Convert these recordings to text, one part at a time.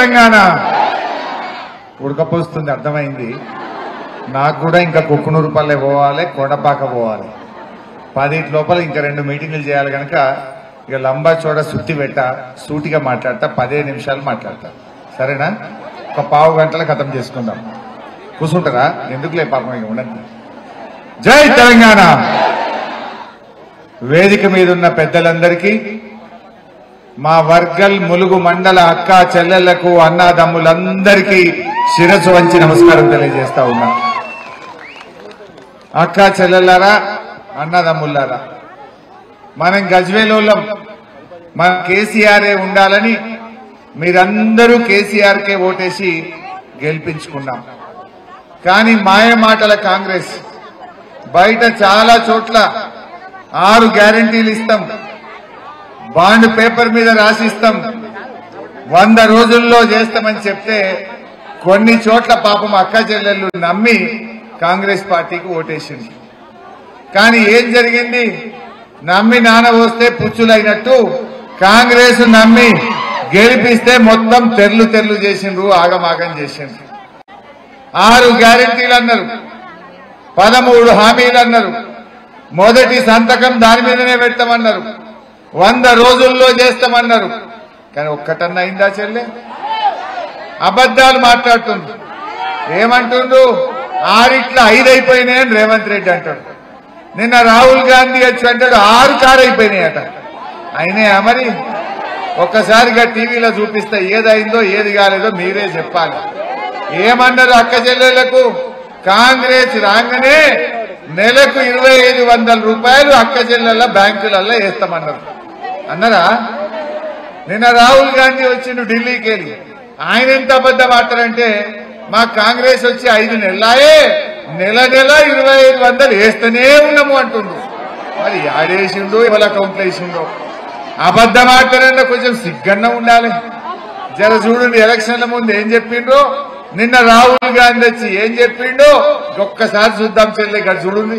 తెలంగాణ ఉడకపోస్తుంది అర్థమైంది నాకు కూడా ఇంకా కుక్కునూరుపల్లె పోవాలి కొండపాక పోవాలి పదింటి లోపల ఇంకా రెండు మీటింగులు చేయాలి కనుక ఇక లంబా చోడ సుత్తి పెట్ట సూటిగా మాట్లాడతా పదిహేను నిమిషాలు మాట్లాడతా సరేనా ఒక పావు గంటల ఖతం చేసుకుందాం కూర్చుంటారా ఎందుకులే పాపం ఇక ఉండండి జై తెలంగాణ వేదిక మీద ఉన్న పెద్దలందరికీ మా వర్గల్ ములుగు మండల అక్క చెల్లెళ్లకు అన్నాదమ్ములందరికీ శిరస్సు వంచి నమస్కారం తెలియజేస్తా ఉన్నా అక్క చెల్లెళ్ళారా అన్నదమ్ములారా మనం గజ్వేలోళ్ళం మన కేసీఆరే ఉండాలని మీరందరూ కేసీఆర్కే ఓటేసి గెలిపించుకున్నాం కానీ మాయ మాటల కాంగ్రెస్ బయట చాలా చోట్ల ఆరు గ్యారంటీలు ఇస్తాం బాండ్ పేపర్ మీద రాసిస్తాం వంద రోజుల్లో చేస్తామని చెప్తే కొన్ని చోట్ల పాపం అక్క చెల్లెళ్ళు నమ్మి కాంగ్రెస్ పార్టీకి ఓటేసింది కానీ ఏం జరిగింది నమ్మి నాన్న వస్తే పుచ్చులైనట్టు కాంగ్రెస్ నమ్మి గెలిపిస్తే మొత్తం తెర్లు తెర్లు చేసిండ్రు ఆగమాగం చేసిండ్రు ఆరు గ్యారెంటీలు అన్నారు పదమూడు హామీలు అన్నారు మొదటి సంతకం దాని మీదనే పెట్టమన్నారు వంద రోజుల్లో చేస్తామన్నారు కానీ ఒక్కటన్నా అయిందా చెల్లె అబద్ధాలు మాట్లాడుతుంది ఏమంటుండ్రు ఆరిట్ల ఐదు అయిపోయినాయని రేవంత్ రెడ్డి అంటాడు నిన్న రాహుల్ గాంధీ వచ్చి అంటాడు ఆరు కారు అయిపోయినాయట అయినాయా మరి ఒక్కసారిగా టీవీలో చూపిస్తే ఏదైందో ఏది కాలేదో మీరే చెప్పాలి ఏమన్నారు అక్క చెల్లెళ్లకు కాంగ్రెస్ రాగానే నెలకు ఇరవై ఐదు వందల రూపాయలు అక్క చెల్లెళ్ళ బ్యాంకులలో వేస్తామన్నారు అన్నారా నిన్న రాహుల్ గాంధీ వచ్చిండు ఢిల్లీకి వెళ్ళి ఆయన ఎంత అబద్ధం ఆడతారంటే మా కాంగ్రెస్ వచ్చి ఐదు నెలలాయే నెల నెల ఇరవై ఐదు వందలు వేస్తూనే ఉన్నాము అంటుండు మరి ఆడేసిండో ఇవాళ అకౌంట్ వేసిండో అబద్ధం ఆడతారన్నా కొంచెం సిగ్గన్న ఉండాలి జర చూడండి ఎలక్షన్ల ముందు ఏం చెప్పిండ్రో నిన్న రాహుల్ గాంధీ వచ్చి ఏం చెప్పిండో ఒక్కసారి చూద్దాం చెల్లె ఇక్కడ చూడండి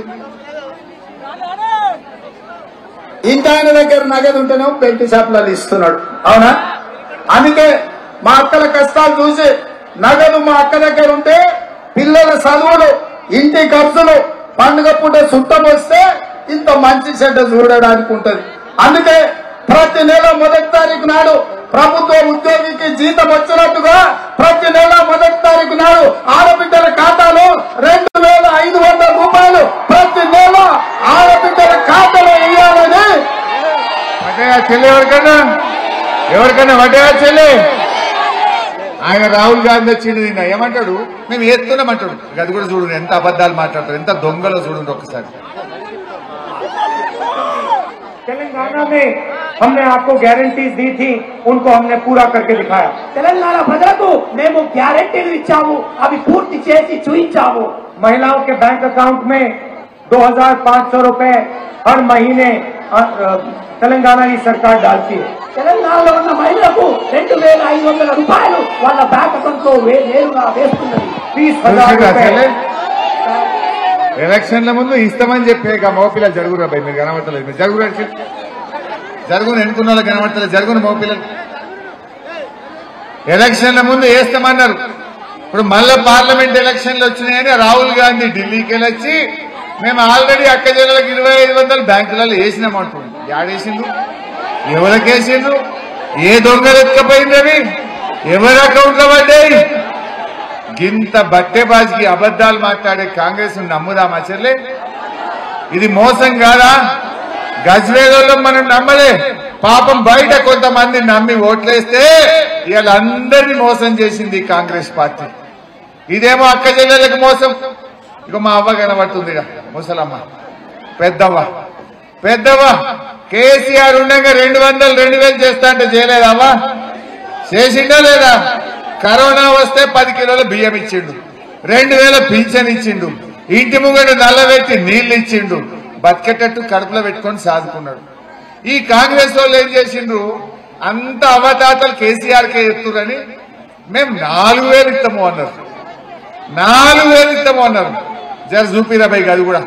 ఇంత ఆయన దగ్గర నగదు ఉంటేనే పెయింట్ షాప్లలో ఇస్తున్నాడు అవునా అందుకే మా అక్కల కష్టాలు చూసి నగదు మా అక్క దగ్గర ఉంటే పిల్లల చదువులు ఇంటి ఖర్చులు పండుగ పూట చుట్టం వస్తే ఇంత మంచి చెడ్డ చూడడానికి ఉంటది అందుకే ప్రతి నెల మొదటి తారీఖు నాడు ప్రభుత్వ ఉద్యోగికి జీతం వచ్చినట్టుగా ప్రతి నెల మొదటి తారీఖు నాడు ఆడబిడ్డల ఖాతాలో రెండు వేల ఐదు వందల రూపాయలు ప్రతి నెల ఆడబిడ్డల ఖాతాలో వేయాలని వడ్డయా చెల్లి ఎవరికన్నా ఎవరికన్నా వడ్డయా చెల్లి ఆయన రాహుల్ గాంధీ వచ్చింది నిన్న ఏమంటాడు మేము వేస్తున్నామంటాడు అది కూడా చూడండి ఎంత అబద్ధాలు మాట్లాడతారు ఎంత దొంగలో చూడండి ఒకసారి तेलंगाना में हमने आपको गारंटीज दी थी उनको हमने पूरा करके दिखाया తెలంగాణ ప్రజలకు మేము గ్యారెంటీలు ఇచ్చాము అవి పూర్తి చేసి చూయించాము महिलाओं के बैंक अकाउंट में 2,500 रुपए हर महीने अ, अ, तेलंगाना की सरकार डालती है తెలంగాణలో ఉన్న మహిళలకు రెండు వేల ఐదు వందల రూపాయలు వాళ్ళ బ్యాంక్ అకౌంట్ లో వే- నేరుగా వేస్తున్నది बीस हजार చూసిండ్రా रुपए చెల్లి ఎలక్షన్ల ముందు ఇస్తామని చెప్పే ఇక మోపిల్లలు జరుగురా భయ్ మీరు కనబడతలేదు మీరు జరుగురా జరుగును ఎన్నుకున్న వాళ్ళు కనబడతలేదు జరుగును మోపిల్లలు ఎలక్షన్ల ముందు వేస్తామన్నారు ఇప్పుడు మళ్ళా పార్లమెంట్ ఎలక్షన్లు వచ్చినాయని రాహుల్ గాంధీ ఢిల్లీకి వెళ్ళొచ్చి మేము ఆల్రెడీ అక్క జిల్లాలకు ఇరవై ఐదు వందలు బ్యాంకులలో వేసినాం అంటుంది యాడేసిండ్రు ఎవరికి వేసిండ్రు ఏ దొంగలు ఎత్తుకపోయింది అవి ఎవరి అకౌంట్లో పడ్డాయి గింత బట్టెబాజికి అబద్ధాలు మాట్లాడే కాంగ్రెస్ నమ్ముదామా చెల్లె ఇది మోసం కాదా గజ్వేలలో మనం నమ్మలే పాపం బయట కొంతమంది నమ్మి ఓట్లేస్తే వీళ్ళందరినీ మోసం చేసింది ఈ కాంగ్రెస్ పార్టీ ఇదేమో అక్క చెల్లెలకు మోసం ఇక మా అవ్వ కనబడుతుంది ఈడ, ముసలమ్మ పెద్దవ్వ పెద్దవ్వ కేసీఆర్ ఉండగా రెండు వందలు రెండు వేలు చేస్తా అంటే చేయలేదవ్వా చేసిండా లేదా కరోనా వస్తే పది కిలోల బియ్యం ఇచ్చిండు రెండు వేల పింఛన్ ఇచ్చిండు ఇంటి ముంగట నల్లబెట్టి నీళ్లు ఇచ్చిండు బతికేటట్టు కడుపులో పెట్టుకొని సాదుకున్నాడు ఈ కాంగ్రెస్ వాళ్ళు ఏం చేసిండ్రు అంత అవతాతలు కేసీఆర్ కే ఎత్తురని మేము నాలుగు వేలు ఇస్తాము అన్నారు నాలుగు వేలు ఇస్తాము అన్నారు జర చూపిరా బైక్ అది కూడా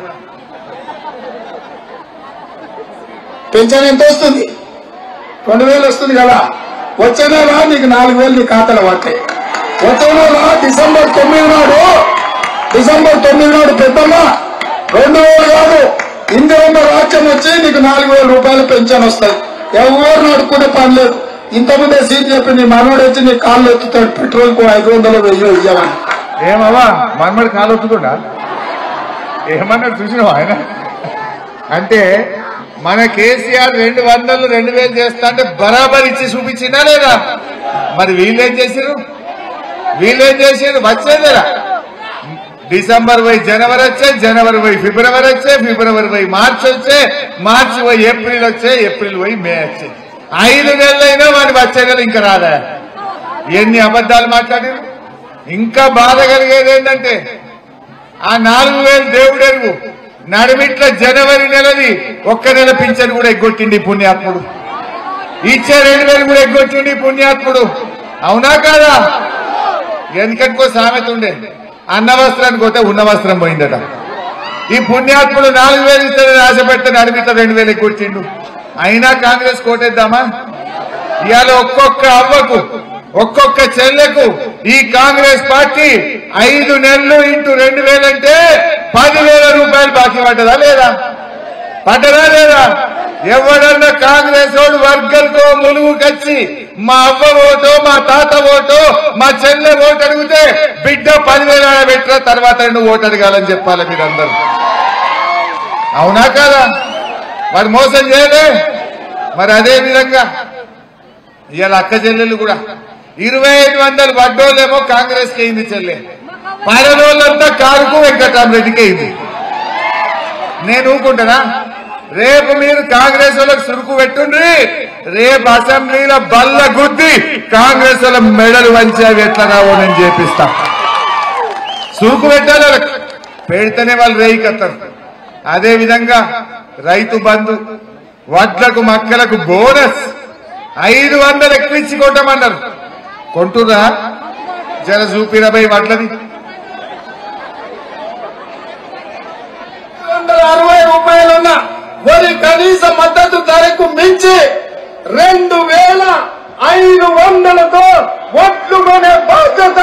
పెన్షన్ ఎంత వస్తుంది రెండు వేలు వస్తుంది కదా వచ్చే నెల నీకు నాలుగు వేలు నీ ఖాతాలో పడతాయి వచ్చే నెల డిసెంబర్ తొమ్మిది నాడు డిసెంబర్ తొమ్మిది నాడు పెద్దమ్మ రెండు వేలు కాదు ఇందిరమ్మ రాజ్యం వచ్చి నీకు నాలుగు వేల రూపాయలు పెన్షన్ వస్తుంది ఎవరు అడుక్కునే పని లేదు ఇంతకుముందే సీట్ చెప్పి నీ మనోడు వచ్చి నీ కాళ్ళు ఎత్తుతాడు పెట్రోల్ కు ఐదు వందలు వెయ్యి ఇవ్వమని ఏమవ్వా మనమడి కాలు వస్తుందా ఏమన్నాడు చూసినావు ఆయన అంటే మన కేసీఆర్ రెండు వందలు రెండు వేలు చేస్తా అంటే బరాబర్ ఇచ్చి చూపించిందా లేదా మరి వీళ్ళేం చేసిరు వీళ్ళేం చేసిరు వచ్చేదేరా డిసెంబర్ పోయి జనవరి వచ్చే జనవరి పోయి ఫిబ్రవరి వచ్చే ఫిబ్రవరి పోయి మార్చి వచ్చే మార్చి పోయి ఏప్రిల్ వచ్చే ఏప్రిల్ పోయి మే వచ్చే ఐదు నెలలైనా వాడి వచ్చే నెల ఇంకా రాదా ఎన్ని అబద్ధాలు మాట్లాడారు ఇంకా బాధ కలిగేది ఏంటంటే ఆ నాలుగు వేలు దేవుడెరుగు నడిమిట్ల జనవరి నెలది ఒక్క నెల పింఛన్ కూడా ఎగ్గొట్టింది పుణ్యాత్ముడు ఇచ్చే రెండు వేలు కూడా ఎగ్గొట్టింది పుణ్యాత్ముడు అవునా కాదా ఎందుకనుకో సామెత ఉండే అన్న వస్త్రానికి పోతే ఉన్న వస్త్రం పోయిందట ఈ పుణ్యాత్ముడు నాలుగు వేలు ఇస్తాడని ఆశపెడితే నడిమిట్ల రెండు వేలు ఎగ్గొట్టిండు అయినా కాంగ్రెస్ కోటేద్దామా ఇవాళ ఒక్కొక్క అవ్వకు ఒక్కొక్క చెల్లెకు ఈ కాంగ్రెస్ పార్టీ ఐదు నెలలు ఇంటూ రెండు వేలంటే పదివేల రూపాయలు బాకీ పడ్డదా లేదా పడ్డదా లేదా ఎవడన్నా కాంగ్రెస్ వాడు వర్గంతో ములుగు కచ్చి మా అవ్వ ఓటో మా తాత ఓటో మా చెల్లె ఓటు అడిగితే బిడ్డ పదివేల పెట్టిన తర్వాత నువ్వు ఓటు అడగాలని చెప్పాలి మీరందరూ అవునా కాదా వాడు మోసం చేయలే మరి అదే విధంగా ఇవాళ అక్క చెల్లెలు కూడా ఇరవై ఐదు వందలు వడ్డోళ్ళేమో కాంగ్రెస్ కి అయింది చెల్లె పరలోళ్ళంతా కారుకు వెంకటరామరెడ్డికి అయింది నేను ఊరుకుంటానా రేపు మీరు కాంగ్రెస్ వాళ్ళకి సురుకు పెట్టుండ్రి రేపు అసెంబ్లీలో బల్ల గుద్ది కాంగ్రెస్ వాళ్ళ మెడలు వంచి అవి ఎట్లా రావో నేను చేపిస్తా సురుకు పెట్టాలి వాళ్ళకి పెడితేనే వాళ్ళు రేయికత్తారు అదే విధంగా రైతు బంధు వడ్లకు మక్కలకు బోనస్ ఐదు వందలు ఎక్కువిచ్చి కొట్టమన్నారు కొంటురా జర చూపిరబై వడ్లని వందల అరవై రూపాయలున్న వరి కనీస మద్దతు ధరకు మించి రెండు వేల ఐదు వందలతో ఒట్లు కొనే బాధ్యత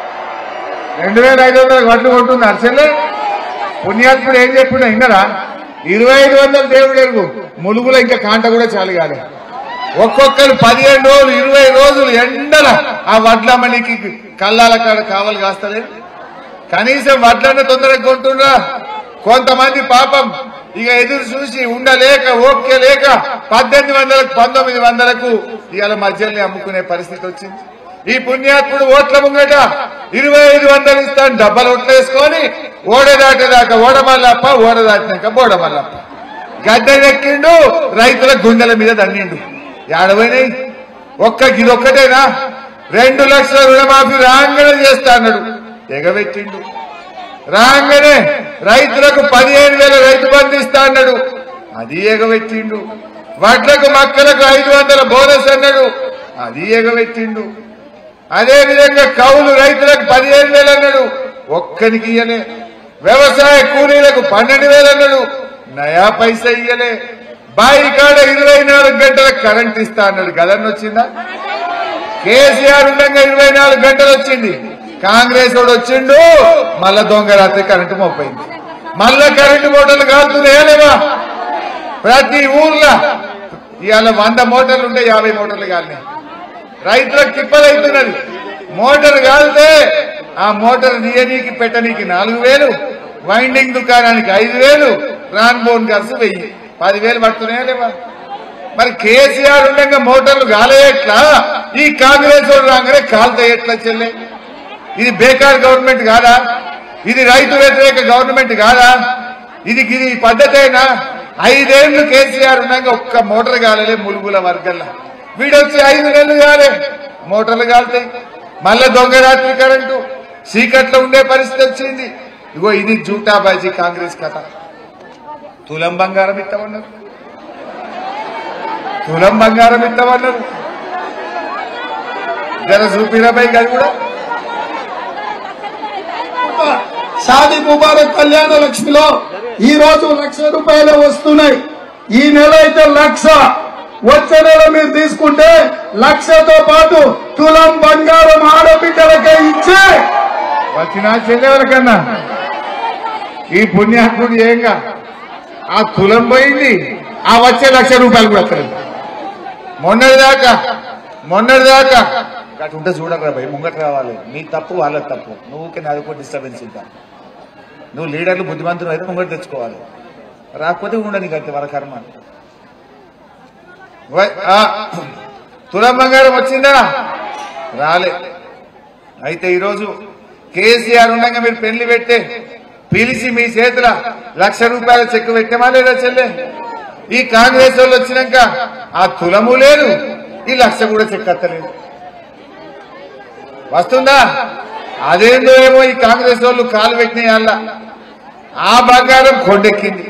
రెండు వేల ఐదు వందలకు వడ్లు కొంటుంది అర్చలే పుణ్యాత్ముడు ఏం చెప్పిండో విన్నరా ఇరవై ఐదు వందల దేవుడు ఎరుగు ములుగులో ఇంకా కాంట కూడా చాలు కాదు ఒక్కొక్కరు పదిహేను రోజులు ఇరవై రోజులు ఎండల ఆ వడ్లమ్మనికి కళ్ళాల కాడ కావాలి కాస్తలే కనీసం వడ్లన్న తొందరగా కొంటుండ్రా కొంతమంది పాపం ఇక ఎదురు చూసి ఉండలేక ఓపిక లేక పద్దెనిమిది వందలకు పంతొమ్మిది వందలకు ఇవాళ మధ్యలోనే అమ్ముకునే పరిస్థితి వచ్చింది ఈ పుణ్యాత్ముడు ఓట్ల ముంగట ఇరవై ఐదు వందలు ఇస్తాను డబ్బలు ఓట్లు వేసుకొని ఓడ దాటేదాకా ఓడమల్లప్ప ఓడ దాటినాక బోడమల్లప్ప గద్దెనెక్కిండు రైతుల గుండెల మీద దండిండు ఏడవైనాయి ఒక్క గిదొక్కటేనా రెండు లక్షల రుణమాఫీ రాంగనే చేస్తా అన్నాడు ఎగబెట్టిండు రాగానే రైతులకు పదిహేను వేల రైతు బంధు ఇస్తా అన్నాడు అది ఎగబెట్టిండు వడ్లకు మక్కలకు ఐదు వందల బోనస్ అన్నాడు అది ఎగబెట్టిండు అదే విధంగా కౌలు రైతులకు పదిహేను వేలు అన్నాడు ఒక్కనికి ఇయ్యలే వ్యవసాయ కూలీలకు పన్నెండు వేలు అన్నాడు నయా పైసా ఇయ్యలే బాయి కాడ ఇరవై నాలుగు గంటల కరెంట్ ఇస్తా అన్నాడు గదన్న వచ్చిందా కేసీఆర్ ఉండగా ఇరవై నాలుగు గంటలు వచ్చింది కాంగ్రెస్ వాడు వచ్చిండు మళ్ళా దొంగ రాత్రి కరెంటు మోపోయింది మళ్ళా కరెంటు మోటార్లు కాలుతున్నాయా లేవా ప్రతి ఊర్లో ఇవాళ వంద మోటార్లు ఉంటే యాభై మోటార్లు కాలినాయి రైతులకు తిప్పలవుతున్నది మోటార్ కాలితే ఆ మోటార్ నీయనీకి పెట్టనీకి నాలుగు వేలు వైండింగ్ దుకాణానికి ఐదు వేలు రాన్బోన్ ఖర్చు వెయ్యి పదివేలు పడుతున్నాయా లేవా మరి కేసీఆర్ ఉండగా మోటార్లు కాలే ఎట్లా ఈ కాంగ్రెస్ వాళ్ళు రాగానే కాలుతాయి ఎట్లా చెల్లె ఇది బేకార్ గవర్నమెంట్ కాదా ఇది రైతు వ్యతిరేక గవర్నమెంట్ కాదా ఇది ఇది పద్ధతేనా ఐదేళ్లు కేసీఆర్ ఉండగా ఒక్క మోటార్ కాలలే ములుగుల వర్గల్లా వీడొచ్చి ఐదు నెలలు కాలే మోటార్లు కాలుతాయి మళ్ళా దొంగ రాత్రి కరెంటు చీకట్లో ఉండే పరిస్థితి వచ్చింది ఇగో ఇది జూటాబాజీ కాంగ్రెస్ కథ తులం బంగారం ఇస్తామన్నారు తులం బంగారం ఇస్తామన్నారు జర చూపిరాబాయి గారు కూడా షాదీ ముబారక్ కళ్యాణ లక్ష్మిలో ఈ రోజు లక్ష రూపాయలు వస్తున్నాయి ఈ నెల అయితే లక్ష వచ్చే నెల మీరు తీసుకుంటే లక్షతో పాటు తులం బంగారం ఆడబిడ్డలకే ఇచ్చి వచ్చిన చెల్లెవరికన్నా ఈ పుణ్యాత్ముడు ఏంగా ఆ తులం పోయింది ఆ వచ్చే లక్ష రూపాయలు కూడా వస్తారు మొన్నటిదాకా మొన్నటిదాకా అటుంటే చూడరా భయ్ ముంగట రావాలి నీ తప్పు వాళ్ళ తప్పు నువ్వుకి నాది కూడా డిస్టర్బెన్స్ ఇంకా నువ్వు లీడర్లు బుద్ధిమంతులు అయితే ముంగట తెచ్చుకోవాలి రాకపోతే ఉండని అంతే వాళ్ళ కర్మ వై- ఆ, తులం బంగారం వచ్చిందా రాలే అయితే ఈరోజు కేసీఆర్ ఉండగా మీరు పెళ్లి పెట్టే పిలిచి మీ చేతుల లక్ష రూపాయల చెక్ పెట్టామా లేదా చెల్లె ఈ కాంగ్రెస్ వాళ్ళు వచ్చినాక ఆ తులము లేదు ఈ లక్ష కూడా చెక్ అత్తలేదు వస్తుందా అదేందో ఏమో ఈ కాంగ్రెస్ వాళ్ళు కాలు పెట్టిన ఆ బంగారం కొండెక్కింది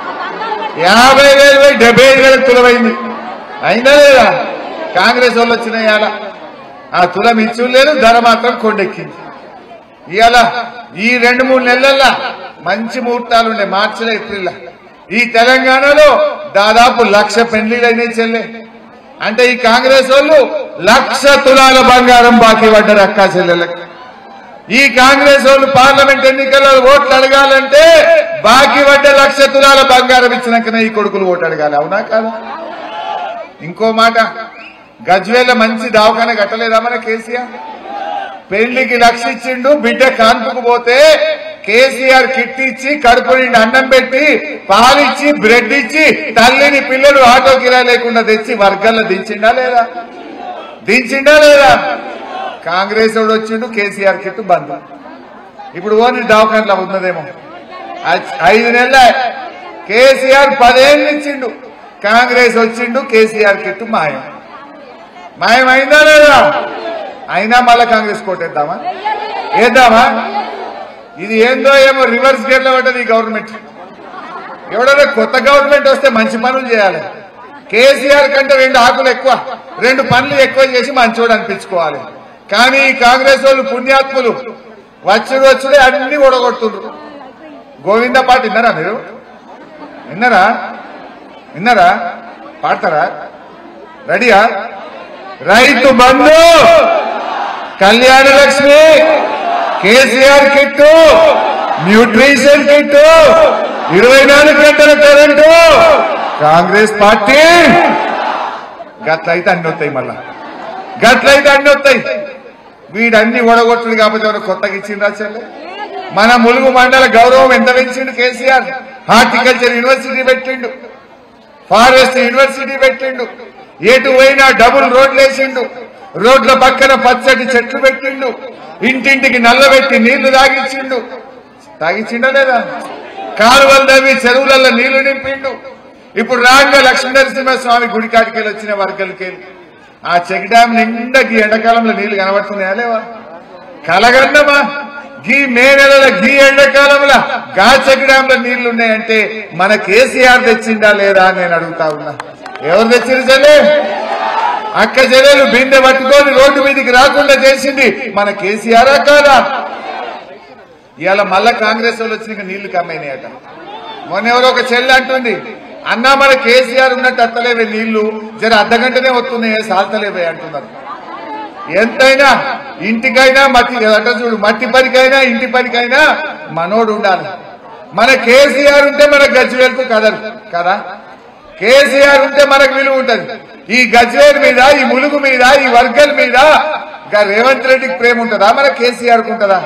యాభై వేలు పోయి డెబ్బై ఐదు వేలకు తులమైంది అయిందా లేదా కాంగ్రెస్ వాళ్ళు వచ్చిన ఇవాళ ఆ తులం ఇచ్చు లేదు ధర మాత్రం కొండెక్కింది ఇవాళ ఈ రెండు మూడు నెలల్లో మంచి ముహూర్తాలు ఉండే మార్చిలో ఏప్రిల్ ఈ తెలంగాణలో దాదాపు లక్ష పెళ్లిళ్ళు అయినాయి చెల్లె అంటే ఈ కాంగ్రెస్ వాళ్ళు లక్ష తులాల బంగారం బాకీ పడ్డారు అక్కా చెల్లెలకు ఈ కాంగ్రెస్ వాళ్ళు పార్లమెంట్ ఎన్నికల్లో ఓట్లు అడగాలంటే బాకీ పడ్డ లక్ష తులాల బంగారం ఇచ్చినాకనే ఈ కొడుకులు ఓటు అడగాలి అవునా కాదా ఇంకో మాట గజ్వేల మంచి దవాఖాన కట్టలేదా మన కేసీఆర్ పెళ్లికి లక్ష ఇచ్చిండు బిడ్డ కాన్పుకు పోతే కేసీఆర్ కిట్ ఇచ్చి కడుపు నిండి అన్నం పెట్టి పాలిచ్చి బ్రెడ్ ఇచ్చి తల్లిని పిల్లలు ఆటో కిరాయి లేకుండా తెచ్చి వర్గాల్లో దించిండా లేదా దించిండా లేదా కాంగ్రెస్ వాడు వచ్చిండు కేసీఆర్ కిట్ బంద్ ఇప్పుడు ఓన్లీ దవాఖానలో ఉన్నదేమో ఐ- ఐదు నెలల కేసీఆర్ పదేళ్ళు ఇచ్చిండు కాంగ్రెస్ వచ్చిండు కేసీఆర్ కిట్ మాయం మాయం అయిందా లేదా అయినా మళ్ళా కాంగ్రెస్ కోటేద్దామా వేద్దామా ఇది ఏందో ఏమో రివర్స్ గేర్లో పడ్డది ఈ గవర్నమెంట్ ఎవడైనా కొత్త గవర్నమెంట్ వస్తే మంచి పనులు చేయాలి కేసీఆర్ కంటే రెండు ఆకులు ఎక్కువ రెండు పనులు ఎక్కువ చేసి మంచోడు అనిపించుకోవాలి కానీ ఈ కాంగ్రెస్ వాళ్ళు పుణ్యాత్ములు వచ్చుడు వచ్చుడే అన్ని ఓడగొడుతుండ్రు గోవింద పాట విన్నారా మీరు విన్నారా విన్నారా పాడతారా రెడీయా Rythu Bandhu Kalyana Lakshmi KCR kit nutrition kit ఇరవై నాలుగు గంటల కరెంటు కాంగ్రెస్ పార్టీ గట్లయితే అన్ని వస్తాయి మళ్ళా గట్లయితే అన్ని వస్తాయి వీడన్ని ఓడగొట్టుడు కాకపోతే ఎవరు కొత్తగా ఇచ్చిండ్రా చెల్లె మన ములుగు మండల గౌరవం ఎంత పెంచిండు కేసీఆర్ హార్టికల్చర్ యూనివర్సిటీ పెట్టిండు ఫారెస్ట్ యూనివర్సిటీ పెట్టిండు ఎటు పోయినా డబుల్ రోడ్లు వేసిండు రోడ్ల పక్కన పచ్చటి చెట్లు పెట్టిండు ఇంటింటికి నల్లబెట్టి నీళ్లు తాగించిండు తాగించిండా లేదా కాలువలు తవ్వి చెరువులలో నీళ్లు నింపిండు ఇప్పుడు రాంగ లక్ష్మీనరసింహస్వామి గుడికాటికెళ్ళి వచ్చిన వర్గలకెళ్ళి ఆ చెక్ డ్యామ్ నిండా గీ ఎండాకాలంలో నీళ్లు కనబడుతున్నాయా లేవా కలగన్నమా గీ మే నెలల గీ ఎండాకాలంలో గా చెక్ డ్యామ్ లో నీళ్లు ఉన్నాయంటే మన కేసీఆర్ తెచ్చిందా లేదా అని నేను అడుగుతా ఉన్నా ఎవరు తెచ్చింది చెల్లె అక్క చెల్లెలు బిందె పట్టుకొని రోడ్డు మీదకి రాకుండా చేసింది మన కేసీఆర్ కాదా ఇవాళ మళ్ళా కాంగ్రెస్ వాళ్ళు వచ్చిన నీళ్లు కమ్మైనాయట మొన్న ఎవరో ఒక చెల్లి అంటుంది అన్నా మన కేసీఆర్ ఉన్నట్టు అత్తలేవే నీళ్లు జర అర్ధగంటనే వస్తున్నాయి సాల్తలేవే అంటున్నారు ఎంతైనా ఇంటికైనా మట్టి అంటే చూడు మట్టి పనికైనా ఇంటి పనికైనా మనోడు ఉండాలి మన కేసీఆర్ ఉంటే మన గజ్వేల్కు కదరు కదా కేసీఆర్ ఉంటే మనకు విలువ ఉంటది ఈ గజ్వేల్ మీద ఈ ములుగు మీద ఈ వర్గల్ మీద ఇంకా రేవంత్ రెడ్డికి ప్రేమ ఉంటుందా మన కేసీఆర్ కు ఉంటుందా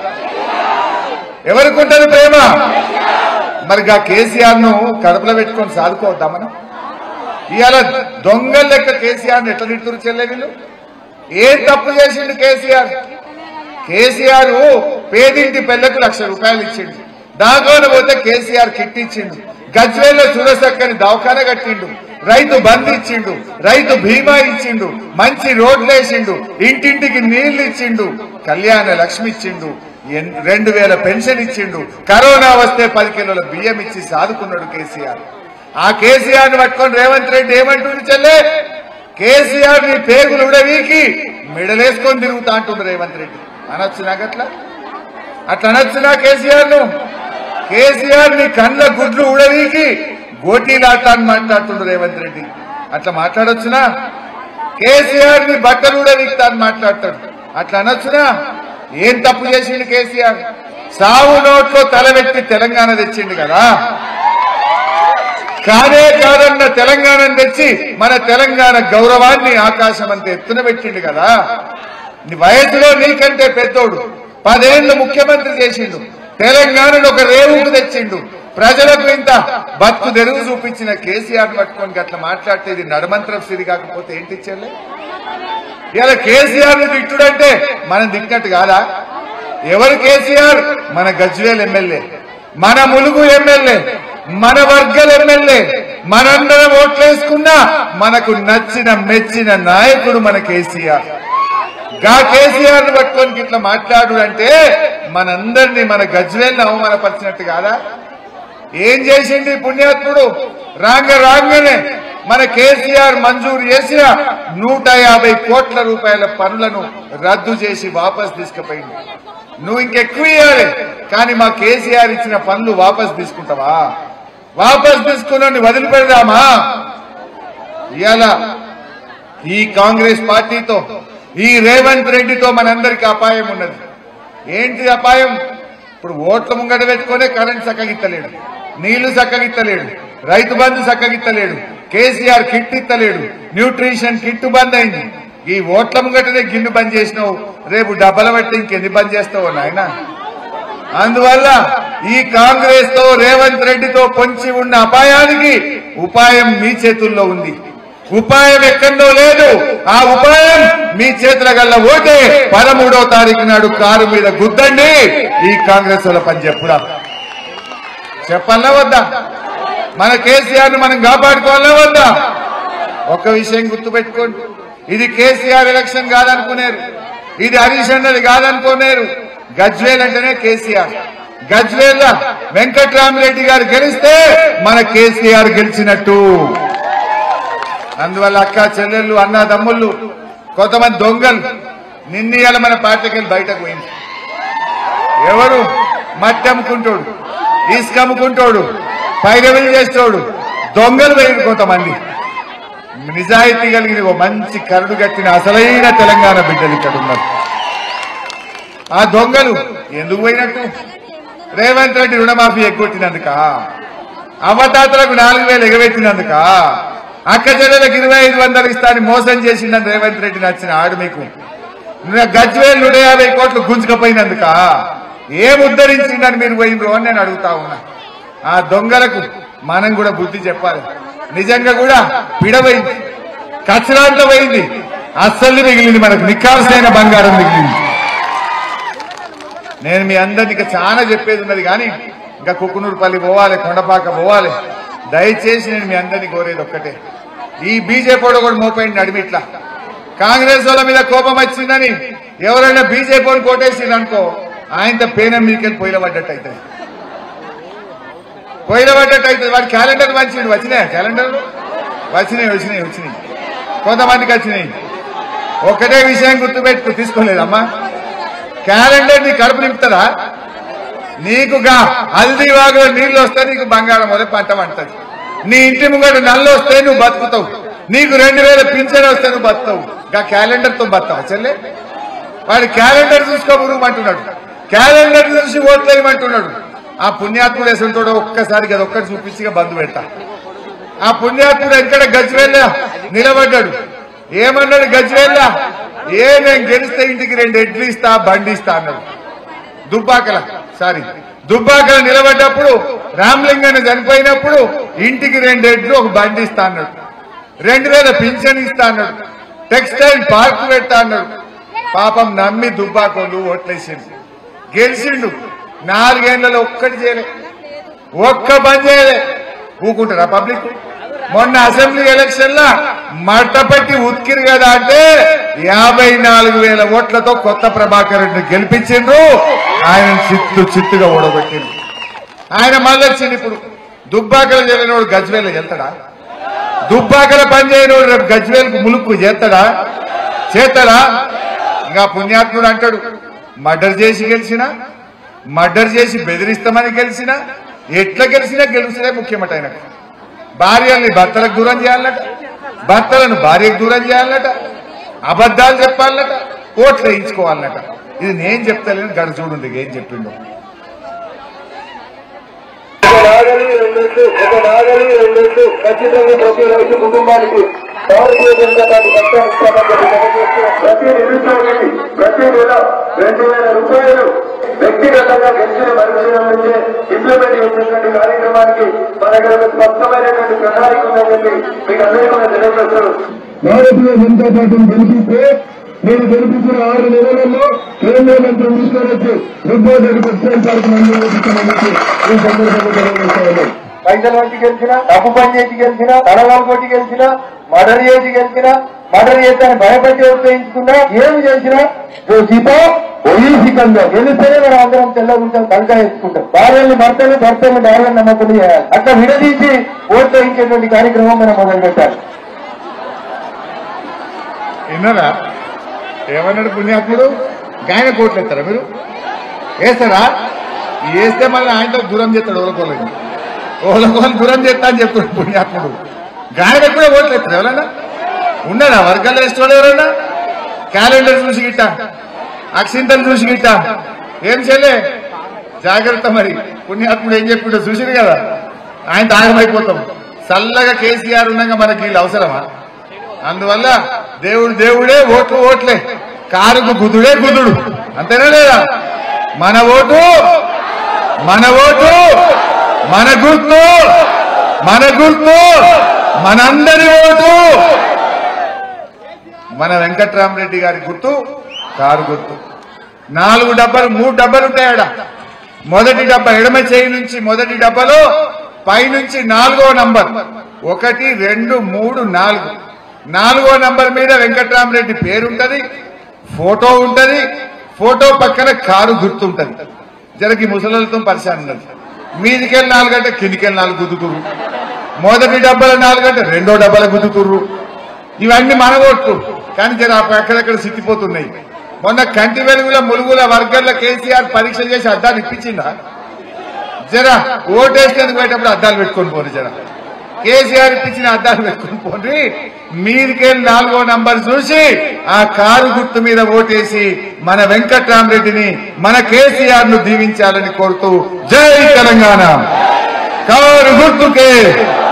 ఎవరికి ఉంటది ప్రేమ మరి గా కేసీఆర్ ను కడుపులో పెట్టుకొని సాదుకోవద్దా మనం ఇవాళ దొంగల లెక్క కేసీఆర్ ని ఎట్లా తిడుతురు చెల్లె వీళ్ళు ఏం తప్పు చేసిండు కేసీఆర్ కేసీఆర్ పేదింటి పెళ్లకు లక్ష రూపాయలు ఇచ్చిండు దాంట్లోనే పోతే కేసీఆర్ కిట్ ఇచ్చిండు గజ్వేల్లో చూడసక్కని దవాఖాన కట్టిండు రైతు బంద్ ఇచ్చిండు రైతు బీమా ఇచ్చిండు మంచి రోడ్లు వేసిండు ఇంటింటికి నీళ్లు ఇచ్చిండు కళ్యాణ లక్ష్మి ఇచ్చిండు ఎన్- రెండు వేల పెన్షన్ ఇచ్చిండు కరోనా వస్తే పది కిలోల బియ్యం ఇచ్చి సాదుకున్నాడు కేసీఆర్ ఆ కేసీఆర్ ని పట్టుకొని రేవంత్ రెడ్డి ఏమంటుంది చెల్లె కేసీఆర్ ని పేగులు ఉడవీకి మెడలేసుకొని తిరుగుతా అంటుంది రేవంత్ రెడ్డి అనొచ్చు నాకట్లా అట్లా అనొచ్చునా కేసీఆర్ ను కేసీఆర్ ని కండ్ల గుడ్లు ఉడవీకి గోటీలాట అని మాట్లాడుతుండు రేవంత్ రెడ్డి అట్లా మాట్లాడొచ్చునా కేసీఆర్ ని బట్టలు కూడా విక్తా అని మాట్లాడతాడు అట్లా అనొచ్చునా ఏం తప్పు చేసిండు కేసీఆర్ సావు నోట్లో తలబెట్టి తెలంగాణ తెచ్చిండు కదా కాదే కాదన్న తెలంగాణను తెచ్చి మన తెలంగాణ గౌరవాన్ని ఆకాశం అంత ఎత్తున పెట్టిండు కదా నీ వయసులో నీకంటే పెద్దోడు పదేళ్లు ముఖ్యమంత్రి చేసిండు తెలంగాణను ఒక రేవుకు తెచ్చిండు ప్రజలకు ఇంత బతు తెరువు చూపించిన కేసీఆర్ పట్టుకొని అట్లా మాట్లాడితే ఇది నడమంత్రం సిరి కాకపోతే ఏంటి చెల్లె ఇలా కేసీఆర్ ని తిట్టుడంటే మనం దిక్కినట్టు కాదా ఎవరు కేసీఆర్ మన గజ్వేల్ ఎమ్మెల్యే మన ములుగు ఎమ్మెల్యే మన వర్గల్ ఎమ్మెల్యే మనందరం ఓట్లేసుకున్నా మనకు నచ్చిన మెచ్చిన నాయకుడు మన కేసీఆర్ గా కేసీఆర్ ని పట్టుకొని ఇట్లా మాట్లాడు అంటే మనందరినీ మన గజ్వేల్ని అవమానపరిచినట్టు కాదా ఏం చేసింది ఈ పుణ్యాత్ముడు రాంగ రాంగనే మన కేసీఆర్ మంజూరు చేసిన నూట యాభై కోట్ల రూపాయల పనులను రద్దు చేసి వాపస్ తీసుకుపోయింది నువ్వు ఇంకెక్కువ ఇవ్వాలి కానీ మా కేసీఆర్ ఇచ్చిన పనులు వాపస్ తీసుకుంటావా వాపస్ తీసుకున్నాన్ని వదిలిపెడదామా ఇవాళ ఈ కాంగ్రెస్ పార్టీతో ఈ రేవంత్ రెడ్డితో మనందరికీ అపాయం ఉన్నది ఏంటి అపాయం ఇప్పుడు ఓట్ల ముంగట పెట్టుకునే కరెంట్ చక్కగిత్తలేడు నీళ్లు చక్కగిత్తలేడు రైతు బంధు చక్కగిత్తలేడు కేసీఆర్ కిట్ ఇత్తలేడు న్యూట్రిషన్ కిట్ బంద్ అయింది ఈ ఓట్ల ముంగటనే గిన్నె బంద్ చేసినావు రేపు డబ్బల బట్టి ఇంకెన్ని బంద్ చేస్తావు నాయన అందువల్ల ఈ కాంగ్రెస్ తో రేవంత్ రెడ్డితో పొంచి ఉన్న అపాయానికి ఉపాయం మీ చేతుల్లో ఉంది ఉపాయం ఎక్కడో లేదు ఆ ఉపాయం మీ చేతుల గల్ల ఓటే పదమూడో తారీఖు నాడు కారు మీద గుద్దండి ఈ కాంగ్రెస్ వాళ్ళ పని చెప్పుడా చెప్పాలా వద్దా మన కేసీఆర్ ను మనం కాపాడుకోవాలా వద్దా ఒక్క విషయం గుర్తుపెట్టుకోండి ఇది కేసీఆర్ ఎలక్షన్ కాదనుకునేరు ఇది హరీష్ అన్నది కాదనుకునేరు గజ్వేల్ అంటేనే కేసీఆర్ గజ్వేల్ వెంకట్రామిరెడ్డి గారు గెలిస్తే మన కేసీఆర్ గెలిచినట్టు అందువల్ల అక్క చెల్లెళ్ళు అన్న తమ్ముళ్ళు కొంతమంది దొంగలు నిన్నీయాల మన పార్టీకి వెళ్ళి బయటకు పోయింది ఎవరు మట్టి అమ్ముకుంటాడు ఇసుక అమ్ముకుంటాడు పైరవిలు చేస్తాడు దొంగలు పోయింది కొంతమంది నిజాయితీ కలిగిన ఓ మంచి కరడు కట్టిన అసలైన తెలంగాణ బిడ్డలు ఇక్కడ ఉన్నారు ఆ దొంగలు ఎందుకు పోయినట్టు రేవంత్ రెడ్డి రుణమాఫీ ఎగ్గొట్టినందుక అవతాతలకు నాలుగు వేలు ఎగబెట్టినందుక అక్క చెల్లెలకు ఇరవై ఐదు వందలు ఇస్తాని మోసం చేసిందని రేవంత్ రెడ్డి నచ్చిన ఆడు మీకు గజ్వేల్ నూట యాభై కోట్లు గుంజుకపోయినందుక ఏం ఉద్ధరించిందని మీరు పోయిండ్రు అని నేను అడుగుతా ఉన్నా ఆ దొంగలకు మనం కూడా బుద్ధి చెప్పాలి నిజంగా కూడా పిడవైంది కచ్చరాంట్లో పోయింది అస్సలు మిగిలింది మనకు నిక్కాల్సిన బంగారం మిగిలింది నేను మీ అందరికి ఇంకా చాలా చెప్పేది ఉన్నది కానీ ఇంకా కుక్కునూరుపల్లి పోవాలి కొండపాక పోవాలి దయచేసి నేను మీ అందరినీ కోరేది ఒక్కటే ఈ బీజేపీ వాడు కూడా మోపోయింది నడిమిట్లా కాంగ్రెస్ వాళ్ళ మీద కోపం వచ్చిందని ఎవరైనా బీజేపీని కోటేసింది అనుకో ఆయనతో పేనం మీకెళ్ళి పొయ్యిల పడ్డట్టు అవుతుంది పొయ్యిల పడ్డట్టు అవుతుంది వాడి క్యాలెండర్ మంచిది వచ్చినాయా క్యాలెండర్ వచ్చినాయి వచ్చినాయి వచ్చినాయి కొంతమందికి వచ్చినాయి ఒకటే విషయం గుర్తుపెట్టుకు తీసుకోలేదమ్మా క్యాలెండర్ నీ కడుపు నింపుతుందా నీకు గా హల్దీ వాగులో నీళ్లు వస్తే నీకు బంగారం వరే పంట పంటది నీ ఇంటి ముంగట నల్లు వస్తే నువ్వు బతుకుతావు నీకు రెండు వేల పింఛన్ వస్తే నువ్వు బతుకుతావు గా క్యాలెండర్ తో బతావు చెల్లె వాడు క్యాలెండర్ చూసుకో అంటున్నాడు క్యాలెండర్ చూసి ఓట్లేయమంటున్నాడు ఆ పుణ్యాత్ముడు వేసుంటాడు ఒక్కసారి అది ఒక్కటి చూపించి ఇక బంధు పెట్టా ఆ పుణ్యాత్ముడు ఎక్కడ గజ్వేళ్ళ నిలబడ్డాడు ఏమన్నాడు గజ్వేళ్ళ ఏ నేను గెలిస్తే ఇంటికి రెండు ఎడ్లు ఇస్తా బండి ఇస్తా అన్నాడు దుబ్బాకల సారీ దుబ్బాకల నిలబడ్డప్పుడు రామలింగన్న చనిపోయినప్పుడు ఇంటికి రెండు ఎడ్లు ఒక బండి ఇస్తా అన్నాడు రెండు వేల పింఛన్ ఇస్తా అన్నాడు టెక్స్టైల్ పార్క్ పెడతా అన్నాడు పాపం నమ్మి దుబ్బాకోళ్ళు ఓట్లేసిండు గెలిచిండు నాలుగేళ్లలో ఒక్కటి చేయలే ఒక్క పని చేయలే ఊకుంటారా పబ్లిక్ మొన్న అసెంబ్లీ ఎలక్షన్ లా మట్టపట్టి ఉతికిరు కదా అంటే యాభై నాలుగు వేల ఓట్లతో కొత్త ప్రభాకర్ రెడ్డిని గెలిపించిండ్రు ఆయన చిత్తు చిత్తుగా ఓడగొట్టిండ్రు ఆయన మళ్ళీ వచ్చింది ఇప్పుడు దుబ్బాకలు చేయనోడు గజ్వేలు వెళ్తాడా దుబ్బాకల పని చేయనోడు రేపు గజ్వేలకు ములుపు చేస్తాడా చేస్తాడా ఇంకా పుణ్యాత్ముడు అంటాడు మర్డర్ చేసి గెలిచినా మర్డర్ చేసి బెదిరిస్తామని గెలిచినా ఎట్లా గెలిచినా గెలిచినే ముఖ్యమట ఆయనకు భార్యల్ని భర్తలకు దూరం చేయాలట భర్తలను భార్యకు దూరం చేయాలన్నట అబద్ధాలు చెప్పాలన్నట ఓట్లు వేయించుకోవాలన్నట ఇది నేను చెప్తలేను గడ చూడండి ఏం చెప్పిండు ఒక నాగలి రెండేళ్ళు ఒక నాగలి రెండేళ్ళు ఖచ్చితంగా ప్రతి రైతు కుటుంబానికి భారతీయ జనతా పార్టీ కష్టాలు ఇస్తామని చెప్పి తెలియజేస్తున్నాం. ప్రతి నిరుద్యోగికి ప్రతి నెల రెండు వేల రూపాయలు వ్యక్తిగతంగా గెలిచిన మనుషుల నుంచే ఇంప్లిమెంట్ చేసినటువంటి కార్యక్రమానికి మన దగ్గర ఒక స్పష్టమైనటువంటి ప్రణాళిక ఉందని చెప్పి మీకు అందరికీ కూడా తెలియజేస్తున్నాం భారతీయ జనతా పార్టీని గెలిపిస్తే నేను గెలిపించిన ఆరు నెలలలో కేంద్ర మంత్రి తీసుకొని వచ్చి రిపోర్ట్ పర్సెంట్ వరకు మంజూరు చేస్తామని చెప్పి ఈ సందర్భంగా తెలియజేస్తాను పైసలు వచ్చి గెలిచిన డబ్బు పని చేసి గెలిచిన తలవాలు కొట్టి గెలిచిన మర్డర్ చేసి గెలిచిన మర్డర్ చేస్తాను భయపడి ఉపయోగించుకున్నా ఏమి చేసినా జీపో ఒయ్యి సిద్ధంగా గెలిస్తేనే మనం అందరం తెల్లగుంటాం కనుక వేసుకుంటాం భార్యల్ని భర్తలు భర్తల్ని భార్యను నమ్మకం చేయాలి అట్లా విడదీసి ఓట్లు వేయించేటువంటి కార్యక్రమం మనం మొదలు పెట్టాలి విన్నారా ఏమన్నాడు పుణ్యాత్ముడు గాయన కోట్లు ఎత్తారా మీరు వేస్తారా వేస్తే మళ్ళీ ఆయనతో దూరం చేస్తాడు ఓలకోలని ఓలకోని దూరం చేస్తా అని చెప్తాడు పుణ్యాత్ముడు గాయన కూడా ఓట్లు ఎత్తారు ఎవరన్నా ఉన్నారా వర్గాల్లో వేసుకోవాలి ఎవరన్నా క్యాలెండర్ చూసి గిట్ట అక్షింతలు చూసి గిట్ట ఏం చేయలే జాగ్రత్త మరి పుణ్యాత్ముడు ఏం చెప్పిండో చూసింది కదా ఆయన తాగమైపోతాం చల్లగా కేసీఆర్ ఉండగా మనకి వీళ్ళు అవసరమా అందువల్ల దేవుడు దేవుడే ఓట్లు ఓట్లే కారుకు గుదుడే గుదుడు అంతేనా లేదా మన ఓటు మన ఓటు మన గుర్తు మన గుర్తు మనందరి ఓటు మన వెంకట్రామరెడ్డి గారి గుర్తు కారు గుర్తు నాలుగు డబ్బాలు మూడు డబ్బాలు ఉంటాయడ మొదటి డబ్బా ఎడమ చేయి నుంచి మొదటి డబ్బాలో పైనుంచి నాలుగో నంబర్ ఒకటి రెండు మూడు నాలుగు నాలుగో నంబర్ మీద వెంకట్రామరెడ్డి పేరుంటది ఫోటో ఉంటది ఫోటో పక్కన కారు గుర్తుంటది జరకి ముసలతో పరిశాన్ ఉన్నది మీదికెళ్ళి నాలుగంటే కిందికెళ్ళి నాలుగు గుద్దుతురు మొదటి డబ్బాల నాలుగంటే రెండో డబ్బాల గుద్దుతుర్రు ఇవన్నీ మన ఓట్లు కానీ జర అక్కడక్కడ సిట్టిపోతున్నాయి మొన్న కంటి వెలుగుల ములుగుల వర్గాల్లో కేసీఆర్ పరీక్ష చేసి అద్దాలు ఇప్పించిందా జర ఓటేసేందుకు పోయేటప్పుడు అద్దాలు పెట్టుకొని పోరు జర కేసీఆర్ ఇప్పించిన అద్దాలు పెట్టుకొని పోండి మీదికెళ్ళి నాలుగో నంబర్ చూసి ఆ కారు గుర్తు మీద ఓటేసి మన వెంకట్రామరెడ్డిని మన కేసీఆర్ ను దీవించాలని కోరుతూ జై తెలంగాణ కారు గుర్తుకే